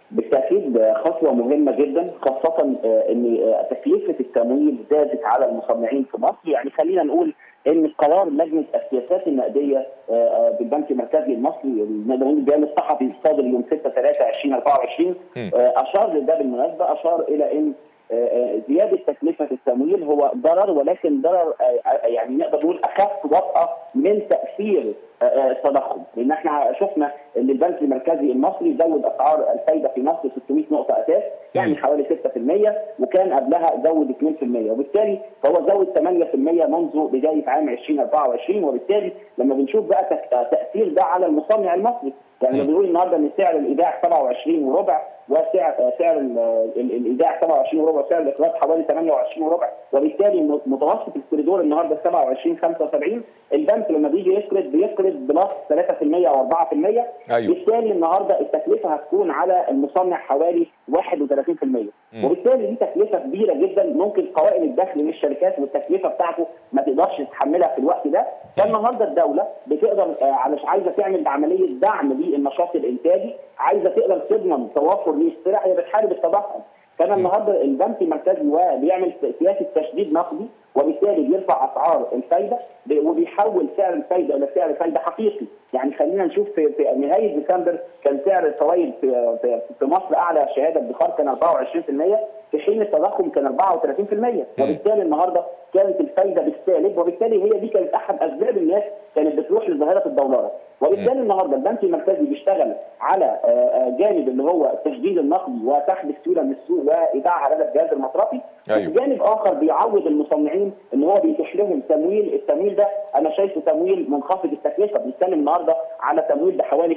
بالتاكيد خطوه مهمه جدا خاصه ان تكلفه التمويل زادت على المصنعين في مصر يعني خلينا نقول ان قرار لجنه السياسات النقديه بالبنك المركزي المصري نقدر نقول البيان الصحفي الصادر يوم 6 3 2024 اشار لده بالمناسبه اشار الى ان زياده تكلفه التمويل هو ضرر ولكن ضرر يعني نقدر نقول اخف وطأه من تاثير التضخم لان احنا شفنا ان البنك المركزي المصري زود اسعار الفايده في مصر 600 نقطه اساس يعني حوالي 6% وكان قبلها زود 2% وبالتالي فهو زود 8% منذ بدايه عام 2024 وبالتالي لما بنشوف بقى تاثير ده على المصنع المصري يعني بنقول النهارده ان سعر الايداع 27 وربع وسعر سعر الايداع 27 وربع وسعر الاقراض حوالي 28 وربع وبالتالي متوسط الكوريدور النهارده 27 75 البنك لما بيجي يقرض بيقرض بلس 3% او 4% أيوه. بالتالي النهارده التكلفه هتكون على المصنع حوالي 31% مم. وبالتالي دي تكلفه كبيره جدا ممكن قوائم الدخل للشركات والتكلفه بتاعته ما تقدرش تتحملها في الوقت ده فالنهارده الدوله بتقدر آه، علش عايزه تعمل عمليه دعم للنشاط الانتاجي عايزه تقدر تضمن توفر للسلع هي بتحارب التضخم كان النهارده البنك المركزي و- بيعمل سياسه تشديد نقدي وبالتالي بيرفع اسعار الفايده ب- وبيحول سعر الفايده الى سعر فايده حقيقي، يعني خلينا نشوف في, في نهايه ديسمبر كان سعر الفوائد في, في, في مصر اعلى شهاده ادخار كان 24% في حين التضخم كان 34% وبالتالي النهارده كانت الفايده بالسالب وبالتالي هي دي كانت احد اسباب الناس كانت بتروح لظاهره الدولارات وبالتالي النهارده البنك المركزي بيشتغل على آه، آه، جانب اللي هو التشديد النقدي وسحب السيوله من السوق وايداعها لدى الجهاز المصرفي أيوة. جانب اخر بيعوض المصنعين ان هو بيتيح لهم تمويل التمويل ده انا شايفه تمويل منخفض التكلفه بنتكلم النهارده على تمويل بحوالي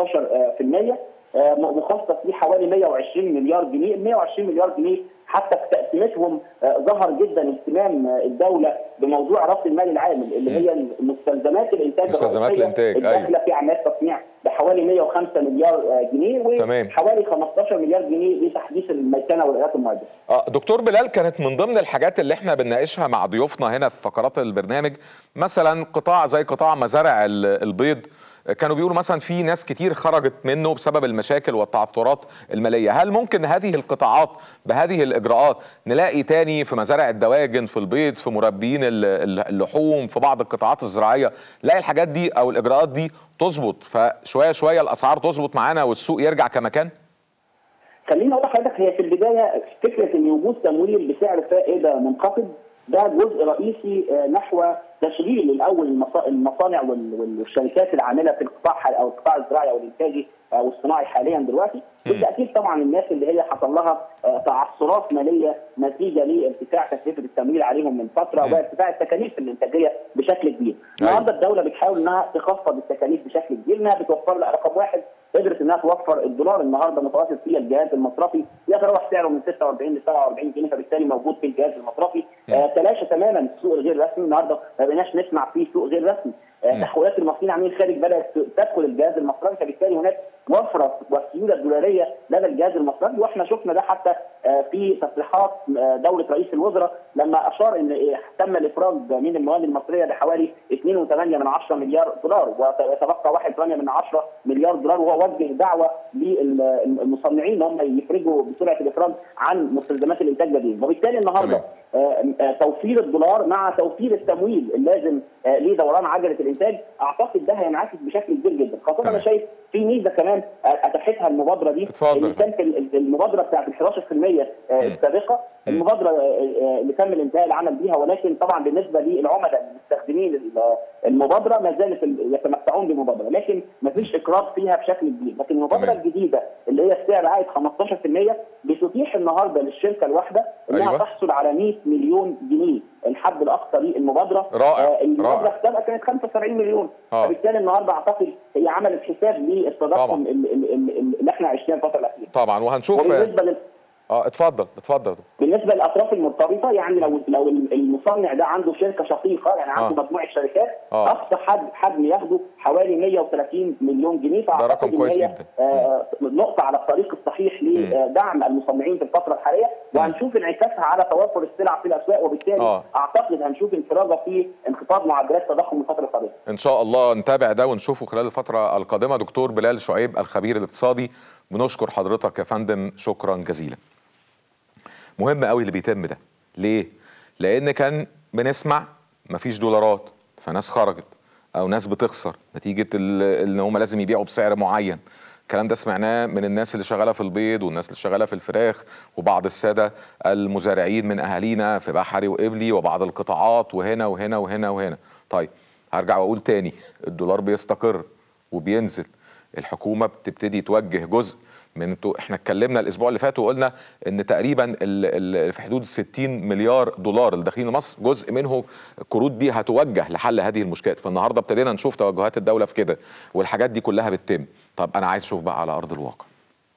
15% آه، مخصص ليه حوالي 120 مليار جنيه ال 120 مليار جنيه حتى في تقسيمتهم آه، ظهر جدا اهتمام آه، الدوله بموضوع راس المال العامل اللي هي مستلزمات الانتاج مستلزمات الرئيسية الإنتاج، أيوة. الداخله في اعمال تصنيع بحوالي 105 مليار آه، جنيه تمام. وحوالي 15 مليار جنيه لتحديث الميكنه والالات المعده آه، دكتور بلال كانت من ضمن الحاجات اللي احنا بنناقشها مع ضيوفنا هنا في فقرات البرنامج مثلا قطاع زي قطاع مزارع ال- البيض كانوا بيقولوا مثلا في ناس كتير خرجت منه بسبب المشاكل والتعثرات الماليه، هل ممكن هذه القطاعات بهذه الاجراءات نلاقي تاني في مزارع الدواجن في البيض في مربيين ال- ال- اللحوم في بعض القطاعات الزراعيه، نلاقي الحاجات دي او الاجراءات دي تظبط فشويه شويه الاسعار تظبط معانا والسوق يرجع كما كان؟ خليني اقول لحضرتك هي في البدايه فكره ان وجود تمويل بسعر فائده منخفض ده جزء رئيسي آه، نحو تشغيل الاول المصا- المصانع وال- وال- والشركات العامله في القطاع ح- او القطاع الزراعي او الانتاجي او الصناعي حاليا دلوقتي بالتاكيد طبعا الناس اللي هي حصل لها آه، تعثرات ماليه نتيجه لارتفاع تكلفه التمويل عليهم من فتره مم. وارتفاع التكاليف الانتاجيه بشكل كبير. النهارده الدوله بتحاول انها تخفض التكاليف بشكل كبير انها بتوفر لها رقم واحد قدرت انها توفر الدولار النهارده متوسط فيه الجهاز المصرفي يتراوح سعره من 46 ل 47 جنيه فبالتالي موجود في الجهاز المصرفي آه تلاشى تماما السوق الغير رسمي النهارده ما بقيناش نسمع فيه سوق غير رسمي آه تحويلات المصريين عاملين خارج بدات تدخل الجهاز المصرفي فبالتالي هناك وفره والسيوله الدولاريه لدى الجهاز المصرفي واحنا شفنا ده حتى آه في تصريحات آه دوله رئيس الوزراء لما اشار ان آه، تم الافراج من المواد المصريه بحوالي 2.8 من 10 مليار دولار ويتبقى 1.8 من 10 مليار دولار وهو وجه دعوه للمصنعين ان هم يفرجوا بسرعه الافراج عن مستلزمات الانتاج بديل وبالتالي النهارده آه، آه، توفير الدولار مع توفير التمويل اللازم آه، لدوران عجله الانتاج اعتقد ده هينعكس بشكل كبير جدا خاصه تمام. انا شايف في ميزه كمان آه، اتاحتها المبادره دي اتفضل. اللي كانت ال- المبادره بتاعت ال 11% آه، السابقه المبادره آه، آه، اللي تم الانتهاء العمل بيها ولكن طبعا بالنسبه للعملاء المستخدمين ال- المبادره ما زالت ال- يتمتعون بمبادره لكن ما فيش اقراض فيها بشكل كبير لكن المبادره تمام. الجديده اللي هي السعر عائد 15% بتتيح النهارده للشركه الواحده انها أيوة. تحصل على 100 مليون جنيه الحد الاقصى للمبادره رائع، آه، المبادره رائع. السابقه كانت 75 مليون آه. فبالتالي النهارده اعتقد هي عملت حساب طبعاً. للتضخم ال- ال- ال- اللي احنا عشناه الفتره الاخيره طبعا وهنشوف وبالنسبه لل... اه اتفضل اتفضل بالنسبه للاطراف المرتبطه يعني لو لو المصنع ده عنده شركه شقيقه يعني عنده آه. مجموعه شركات آه. اقصى حد حجم ياخده حوالي 130 مليون جنيه فاعتقد رقم إن كويس هي، جدا. آه نقطه على الطريق الصحيح لدعم المصنعين في الفتره الحاليه وهنشوف انعكاسها على توفر السلع في الاسواق وبالتالي آه. اعتقد هنشوف انفراجه في انخفاض معدلات التضخم الفتره القادمه ان شاء الله نتابع ده ونشوفه خلال الفتره القادمه دكتور بلال شعيب الخبير الاقتصادي بنشكر حضرتك يا فندم شكرا جزيلا مهم قوي اللي بيتم ده ليه لان كان بنسمع مفيش دولارات فناس خرجت او ناس بتخسر نتيجه ال- ان هم لازم يبيعوا بسعر معين الكلام ده سمعناه من الناس اللي شغاله في البيض والناس اللي شغاله في الفراخ وبعض الساده المزارعين من اهالينا في بحري وقبلي وبعض القطاعات وهنا وهنا وهنا وهنا طيب هرجع واقول تاني الدولار بيستقر وبينزل الحكومه بتبتدي توجه جزء من انتوا احنا اتكلمنا الاسبوع اللي فات وقلنا ان تقريبا ال ال في حدود 60 مليار دولار اللي داخلين مصر جزء منه القروض دي هتوجه لحل هذه المشكلات فالنهارده ابتدينا نشوف توجهات الدوله في كده والحاجات دي كلها بتتم طب انا عايز اشوف بقى على ارض الواقع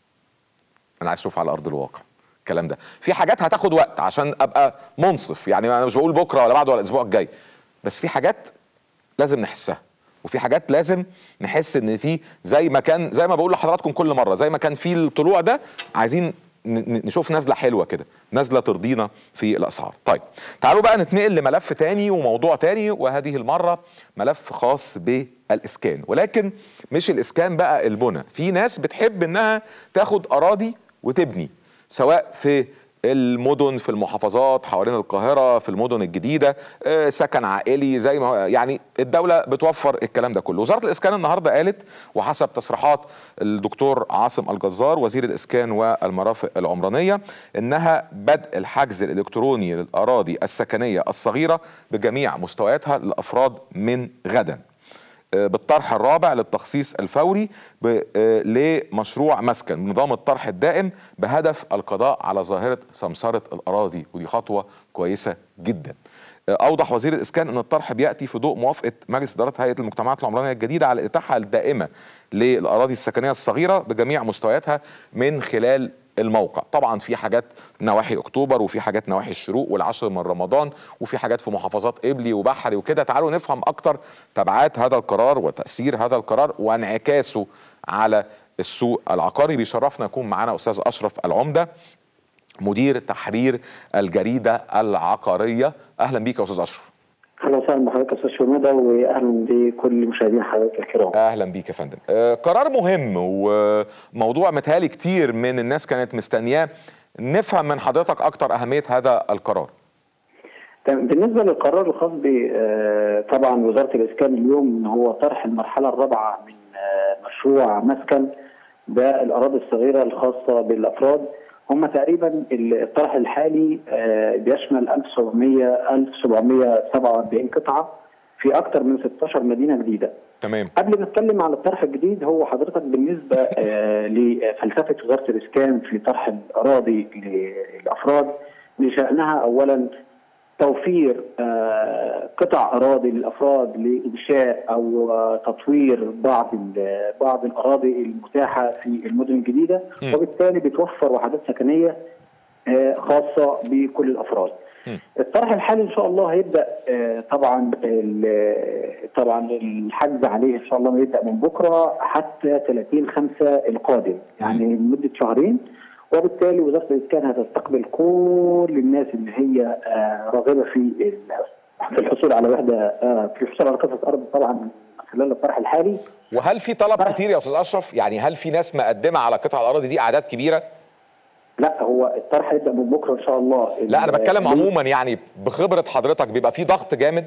انا عايز اشوف على ارض الواقع الكلام ده في حاجات هتاخد وقت عشان ابقى منصف يعني انا مش بقول بكره ولا بعده ولا الاسبوع الجاي بس في حاجات لازم نحسها وفي حاجات لازم نحس ان في زي ما كان زي ما بقول لحضراتكم كل مره زي ما كان في الطلوع ده عايزين ن- ن- نشوف نزله حلوه كده نزله ترضينا في الاسعار طيب تعالوا بقى نتنقل لملف تاني وموضوع تاني وهذه المره ملف خاص بالاسكان ولكن مش الاسكان بقى البنى في ناس بتحب انها تاخد اراضي وتبني سواء في المدن في المحافظات حوالين القاهرة في المدن الجديدة آه، سكن عائلي زي ما هو- يعني الدولة بتوفر الكلام ده كله وزارة الإسكان النهاردة قالت وحسب تصريحات الدكتور عاصم الجزار وزير الإسكان والمرافق العمرانية إنها بدء الحجز الإلكتروني للأراضي السكنية الصغيرة بجميع مستوياتها للأفراد من غدا آه، بالطرح الرابع للتخصيص الفوري ب- آه، لمشروع مسكن بنظام الطرح الدائم بهدف القضاء على ظاهرة سمسرة الأراضي ودي خطوة كويسة جدا آه، أوضح وزير الإسكان أن الطرح بيأتي في ضوء موافقة مجلس إدارة هيئة المجتمعات العمرانية الجديدة على الإتاحة الدائمة للأراضي السكنية الصغيرة بجميع مستوياتها من خلال الموقع طبعا في حاجات نواحي اكتوبر وفي حاجات نواحي الشروق والعشر من رمضان وفي حاجات في محافظات قبلي وبحري وكده تعالوا نفهم اكتر تبعات هذا القرار وتاثير هذا القرار وانعكاسه على السوق العقاري بيشرفنا يكون معانا استاذ اشرف العمده مدير تحرير الجريده العقاريه اهلا بيك يا استاذ اشرف اهلا وسهلا بحضرتك يا استاذ شموده واهلا بكل مشاهدين حضرتك الكرام. اهلا بيك يا فندم آه قرار مهم وموضوع متهيألي كتير من الناس كانت مستنياه نفهم من حضرتك اكتر اهميه هذا القرار تمام. بالنسبه للقرار الخاص ب آه، طبعا وزاره الاسكان اليوم ان هو طرح المرحله الرابعه من آه، مشروع مسكن ده الاراضي الصغيره الخاصه بالافراد هم تقريبا الطرح الحالي آه، بيشمل 1700 1747 قطعه في اكثر من 16 مدينه جديده. تمام قبل ما اتكلم على الطرح الجديد هو حضرتك بالنسبه آه، لفلسفه وزاره الاسكان في طرح الاراضي للافراد لشانها اولا توفير آه، قطع اراضي للافراد لانشاء او آه، تطوير بعض ال- بعض الاراضي المتاحه في المدن الجديده م. وبالتالي بتوفر وحدات سكنيه آه، خاصه بكل الافراد. م. الطرح الحالي ان شاء الله هيبدا آه، طبعا ال- طبعا الحجز عليه ان شاء الله هيبدا من بكره حتى 30 5 القادم يعني لمده شهرين وبالتالي وزاره الاسكان هتستقبل كل الناس اللي هي آه، راغبه في ال- في الحصول على وحده آه، في الحصول على قطعه ارض طبعا من خلال الطرح الحالي وهل في طلب كتير يا استاذ اشرف يعني هل في ناس مقدمه على قطع الاراضي دي اعداد كبيره لا هو الطرح هيبدا من بكره ان شاء الله لا انا بتكلم ال- عموما يعني بخبره حضرتك بيبقى في ضغط جامد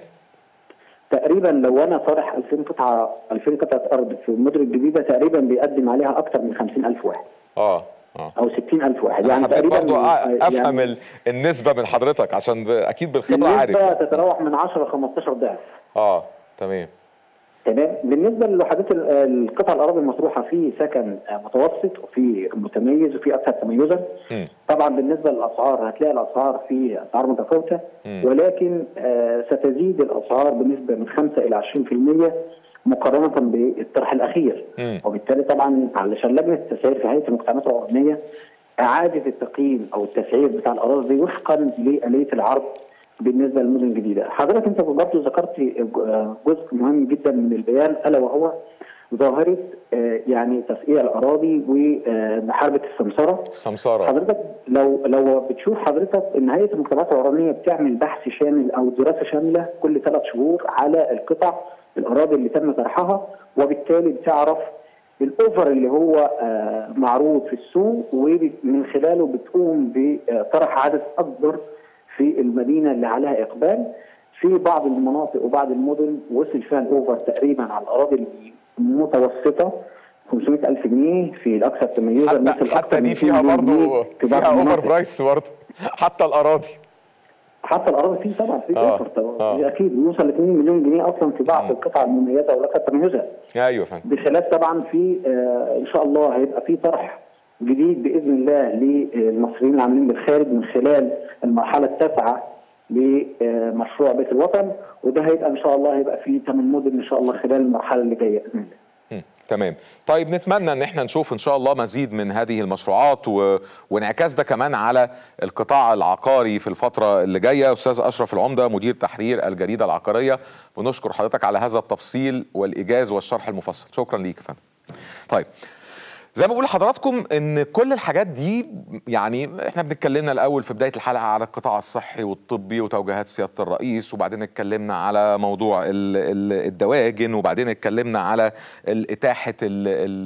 تقريبا لو انا طارح 2000 قطعه 2000 قطعه ارض في المدن الجديده تقريبا بيقدم عليها اكثر من 50000 واحد اه اه او 60000 واحد يعني يعني حبيت تقريبا برضو أ- افهم يعني ال- النسبه من حضرتك عشان ب... اكيد بالخبره عارف النسبه يعني. تتراوح من 10 ل 15 ضعف اه تمام تمام بالنسبه للوحدات ال- القطع الاراضي المطروحه في سكن آه، متوسط وفي متميز وفي اكثر تميزا مم. طبعا بالنسبه للاسعار هتلاقي الاسعار في اسعار متفاوته مم. ولكن آه، ستزيد الاسعار بنسبه من 5 الى 20% مقارنه بالطرح الاخير مم. وبالتالي طبعا علشان لجنه التسعير في هيئه المجتمعات العمرانيه اعاده التقييم او التسعير بتاع الاراضي دي وفقا لاليه العرض بالنسبه للمدن الجديده. حضرتك انت برضه ذكرت جزء مهم جدا من البيان الا وهو ظاهره آه، يعني تسعير الاراضي ومحاربه السمسره السمساره حضرتك لو لو بتشوف حضرتك ان هيئه المجتمعات العمرانيه بتعمل بحث شامل او دراسه شامله كل ثلاث شهور على القطع الاراضي اللي تم طرحها وبالتالي بتعرف الاوفر اللي هو آه، معروض في السوق ومن خلاله بتقوم بطرح عدد اكبر في المدينه اللي عليها اقبال في بعض المناطق وبعض المدن وصل فيها الاوفر تقريبا على الاراضي المتوسطه 500 ألف جنيه في الأكثر تميزا حتى مثل حتى أكثر دي من فيها 2 برضه مليون في بعض فيها اوفر المناطق. برايس برضه حتى الاراضي حتى الأراضي فيه طبعا في آه، أوفر طبعا آه. أكيد يوصل ل 2 مليون جنيه أصلا في بعض القطع المميزة والأكثر تميزا ايوه يا فندم بخلاف طبعا في آه، ان شاء الله هيبقى في طرح جديد باذن الله للمصريين العاملين بالخارج من خلال المرحله التاسعه لمشروع بيت الوطن وده هيبقى ان شاء الله هيبقى في ثمان مدن ان شاء الله خلال المرحله اللي جايه باذن الله. مم. تمام طيب نتمنى ان احنا نشوف ان شاء الله مزيد من هذه المشروعات و... وانعكاس ده كمان على القطاع العقاري في الفتره اللي جايه استاذ اشرف العمده مدير تحرير الجريده العقاريه ونشكر حضرتك على هذا التفصيل والايجاز والشرح المفصل شكرا ليك يا فندم طيب زي ما بقول لحضراتكم ان كل الحاجات دي يعني احنا بنتكلمنا الاول في بدايه الحلقه على القطاع الصحي والطبي وتوجيهات سياده الرئيس وبعدين اتكلمنا على موضوع ال- ال- الدواجن وبعدين اتكلمنا على ال- اتاحه ال ال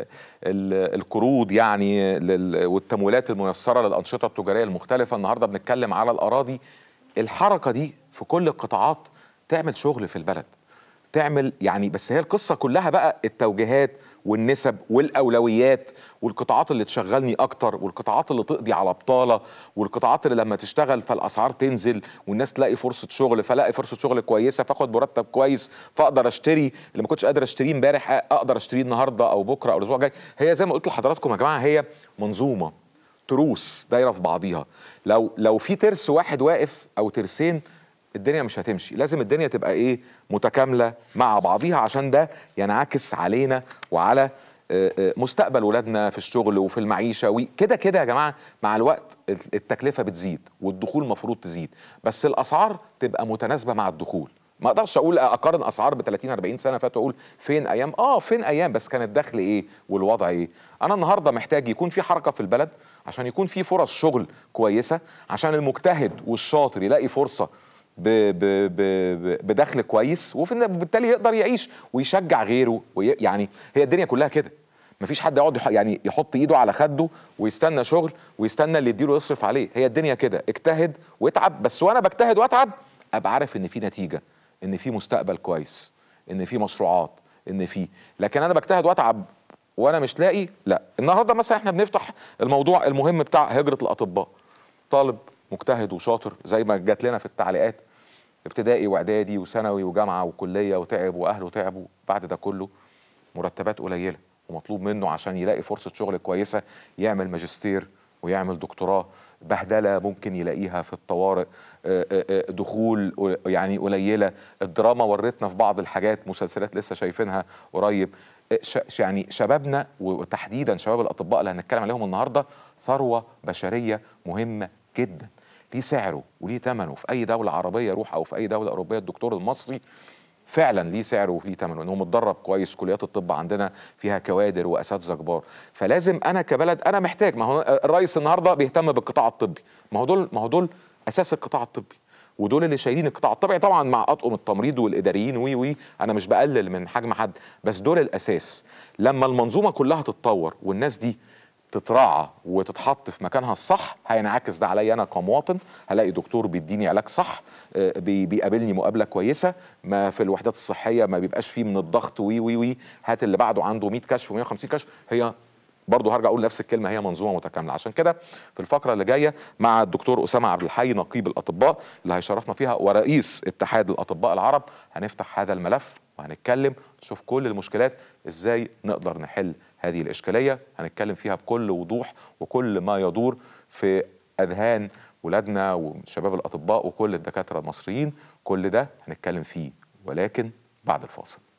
ال القروض يعني لل- والتمويلات الميسره للانشطه التجاريه المختلفه النهارده بنتكلم على الاراضي الحركه دي في كل القطاعات تعمل شغل في البلد تعمل يعني بس هي القصه كلها بقى التوجيهات والنسب والاولويات والقطاعات اللي تشغلني اكتر والقطاعات اللي تقضي على بطاله والقطاعات اللي لما تشتغل فالاسعار تنزل والناس تلاقي فرصه شغل فلاقي فرصه شغل كويسه فاخد مرتب كويس فاقدر اشتري اللي ما كنتش قادر اشتريه امبارح اقدر اشتريه النهارده او بكره او الاسبوع الجاي هي زي ما قلت لحضراتكم يا جماعه هي منظومه تروس دايره في بعضيها لو لو في ترس واحد واقف او ترسين الدنيا مش هتمشي لازم الدنيا تبقى ايه متكامله مع بعضيها عشان ده ينعكس علينا وعلى آه، آه، مستقبل ولادنا في الشغل وفي المعيشه وكده كده يا جماعه مع الوقت التكلفه بتزيد والدخول المفروض تزيد بس الاسعار تبقى متناسبه مع الدخول ما اقدرش اقول اقارن اسعار ب 30 40 سنه فاتوا اقول فين ايام اه فين ايام بس كان الدخل ايه والوضع ايه انا النهارده محتاج يكون في حركه في البلد عشان يكون في فرص شغل كويسه عشان المجتهد والشاطر يلاقي فرصه ب ب ب ب- بدخل كويس وبالتالي يقدر يعيش ويشجع غيره وي يعني هي الدنيا كلها كده مفيش حد يقعد يح- يعني يحط ايده على خده ويستنى شغل ويستنى اللي يديله يصرف عليه هي الدنيا كده اجتهد واتعب بس وانا بجتهد واتعب ابقى عارف ان في نتيجه ان في مستقبل كويس ان في مشروعات ان في لكن انا بجتهد واتعب وانا مش لاقي لا النهارده مثلا احنا بنفتح الموضوع المهم بتاع هجره الاطباء طالب مجتهد وشاطر زي ما جات لنا في التعليقات ابتدائي واعدادي وثانوي وجامعه وكليه وتعب واهله تعبوا بعد ده كله مرتبات قليله ومطلوب منه عشان يلاقي فرصه شغل كويسه يعمل ماجستير ويعمل دكتوراه بهدله ممكن يلاقيها في الطوارئ آه، آه، آه، دخول قل- يعني قليله الدراما ورتنا في بعض الحاجات مسلسلات لسه شايفينها قريب آه، ش- يعني شبابنا وتحديدا شباب الاطباء اللي هنتكلم عليهم النهارده ثروه بشريه مهمه جدا ليه سعره وليه ثمنه في اي دوله عربيه روح او في اي دوله اوروبيه الدكتور المصري فعلا ليه سعره وليه ثمنه انه متدرب كويس كليات الطب عندنا فيها كوادر واساتذه كبار فلازم انا كبلد انا محتاج ما هو الرئيس النهارده بيهتم بالقطاع الطبي ما هو دول ما هو دول اساس القطاع الطبي ودول اللي شايلين القطاع الطبي طبعا مع اطقم التمريض والاداريين وي وي انا مش بقلل من حجم حد بس دول الاساس لما المنظومه كلها تتطور والناس دي تتراعى وتتحط في مكانها الصح هينعكس ده عليا انا كمواطن هلاقي دكتور بيديني علاج صح آه، بي- بيقابلني مقابله كويسه ما في الوحدات الصحيه ما بيبقاش فيه من الضغط وي وي وي هات اللي بعده عنده 100 كشف و150 كشف هي برضه هرجع اقول نفس الكلمه هي منظومه متكامله عشان كده في الفقره اللي جايه مع الدكتور اسامه عبد الحي نقيب الاطباء اللي هيشرفنا فيها ورئيس اتحاد الاطباء العرب هنفتح هذا الملف وهنتكلم نشوف كل المشكلات ازاي نقدر نحل هذه الاشكاليه هنتكلم فيها بكل وضوح وكل ما يدور في اذهان ولادنا وشباب الاطباء وكل الدكاتره المصريين كل ده هنتكلم فيه ولكن بعد الفاصل